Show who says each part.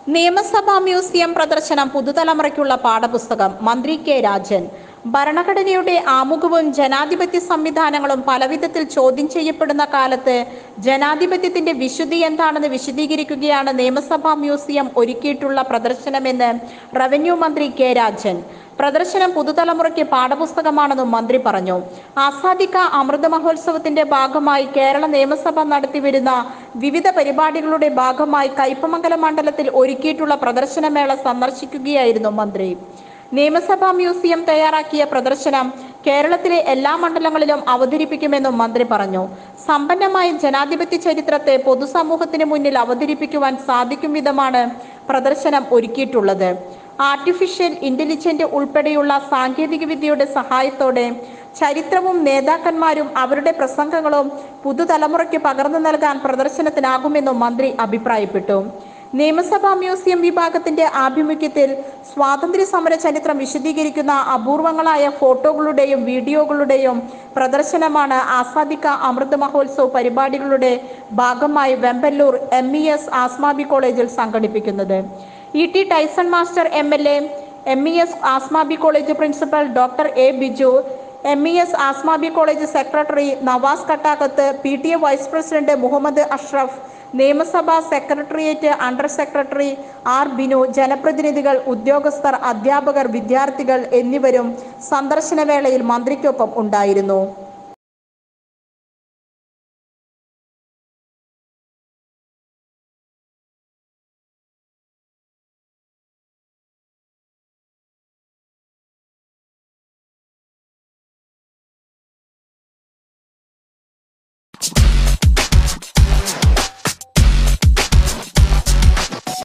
Speaker 1: നിയമസഭാ മ്യൂസിയം പ്രദർശനം പുതുതലമുറയ്ക്കുള്ള പാഠപുസ്തകം മന്ത്രി കെ രാജൻ ഭരണഘടനയുടെ ആമുഖവും ജനാധിപത്യ സംവിധാനങ്ങളും പലവിധത്തിൽ ചോദ്യം ചെയ്യപ്പെടുന്ന കാലത്ത് ജനാധിപത്യത്തിന്റെ വിശുദ്ധി എന്താണെന്ന് വിശദീകരിക്കുകയാണ് നിയമസഭാ മ്യൂസിയം ഒരുക്കിയിട്ടുള്ള പ്രദർശനമെന്ന് റവന്യൂ മന്ത്രി കെ രാജൻ പ്രദർശനം പുതുതലമുറയ്ക്ക് പാഠപുസ്തകമാണെന്നും മന്ത്രി പറഞ്ഞു ആസാദിക്ക അമൃത മഹോത്സവത്തിന്റെ ഭാഗമായി കേരള നിയമസഭ നടത്തിവരുന്ന വിവിധ പരിപാടികളുടെ ഭാഗമായി കയ്പമംഗലം മണ്ഡലത്തിൽ ഒരുക്കിയിട്ടുള്ള പ്രദർശനമേള സന്ദർശിക്കുകയായിരുന്നു മന്ത്രി നിയമസഭാ മ്യൂസിയം തയ്യാറാക്കിയ പ്രദർശനം കേരളത്തിലെ എല്ലാ മണ്ഡലങ്ങളിലും അവതരിപ്പിക്കുമെന്നും മന്ത്രി പറഞ്ഞു സമ്പന്നമായ ജനാധിപത്യ ചരിത്രത്തെ പൊതുസമൂഹത്തിന് മുന്നിൽ അവതരിപ്പിക്കുവാൻ സാധിക്കും വിധമാണ് പ്രദർശനം ഒരുക്കിയിട്ടുള്ളത് ആർട്ടിഫിഷ്യൽ ഇന്റലിജന്റ് ഉൾപ്പെടെയുള്ള സാങ്കേതിക വിദ്യയുടെ സഹായത്തോടെ ചരിത്രവും നേതാക്കന്മാരും അവരുടെ പ്രസംഗങ്ങളും പുതുതലമുറയ്ക്ക് പകർന്നു നൽകാൻ പ്രദർശനത്തിനാകുമെന്നും മന്ത്രി അഭിപ്രായപ്പെട്ടു നിയമസഭാ മ്യൂസിയം വിഭാഗത്തിന്റെ ആഭിമുഖ്യത്തിൽ സ്വാതന്ത്ര്യ സമര ചരിത്രം വിശദീകരിക്കുന്ന അപൂർവങ്ങളായ ഫോട്ടോകളുടെയും വീഡിയോകളുടെയും പ്രദർശനമാണ് ആസാദിക്ക അമൃത് മഹോത്സവ് പരിപാടികളുടെ ഭാഗമായി Vemballur M E S Asmabi കോളേജിൽ സംഘടിപ്പിക്കുന്നത് E T Tyson master M L A M E S Asmabi college principal doctor A Biju M E S Asmabi college secretary Navas Kattakath P T A vice president Muhammad Ashraf നിയമസഭാ secretariat under secretary R Binu ജനപ്രതിനിധികൾ ഉദ്യോഗസ്ഥർ അധ്യാപകർ വിദ്യാർത്ഥികൾ എന്നിവരും സന്ദർശന വേളയിൽ മന്ത്രിക്കൊപ്പം ഉണ്ടായിരുന്നു